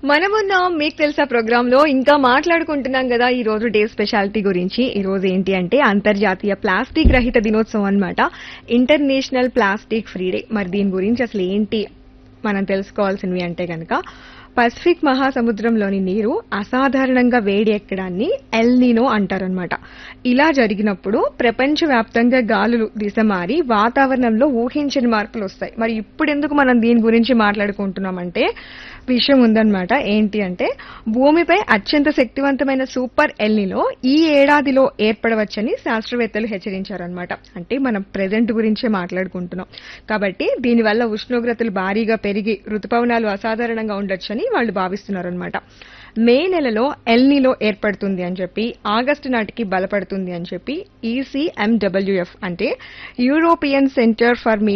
మనమున్న మీకు తెలుసా ప్రోగ్రామ్ లో ఇంకా మాట్లాడుకుంటున్నాం కదా ఈ రోజు డే స్పెషాలిటీ గురించి ఈ రోజు ఏంటి అంటే అంతర్జాతీయ ప్లాస్టిక్ రహిత దినోత్సవం అన్నమాట ఇంటర్నేషనల్ ప్లాస్టిక్ ఫ్రీ డే మరి దీని గురించి అసలు ఏంటి మనం తెలుసుకోవాల్సినవి అంటే కనుక పసిఫిక్ మహాసముద్రంలోని నీరు అసాధారణంగా వేడి ఎక్కడాన్ని ఎల్నినో అంటారనమాట ఇలా జరిగినప్పుడు ప్రపంచవ్యాప్తంగా గాలులు దిశ మారి వాతావరణంలో ఊహించని మార్పులు వస్తాయి మరి ఇప్పుడు ఎందుకు మనం దీని గురించి మాట్లాడుకుంటున్నామంటే విషయం ఉందన్నమాట ఏంటి అంటే భూమిపై అత్యంత శక్తివంతమైన సూపర్ ఎల్నిలో ఈ ఏడాదిలో ఏర్పడవచ్చని శాస్త్రవేత్తలు హెచ్చరించారనమాట అంటే మనం ప్రెజెంట్ గురించే మాట్లాడుకుంటున్నాం కాబట్టి దీనివల్ల ఉష్ణోగ్రతలు భారీగా పెరిగి ఋతుపవనాలు అసాధారణంగా ఉండొచ్చని వాళ్ళు భావిస్తున్నారనమాట మే నెలలో ఎల్నిలో ఏర్పడుతుంది అని చెప్పి ఆగస్టు నాటికి బలపడుతుంది అని చెప్పి ఈసీఎండబ్ల్యూఎఫ్ అంటే యూరోపియన్ సెంటర్ ఫర్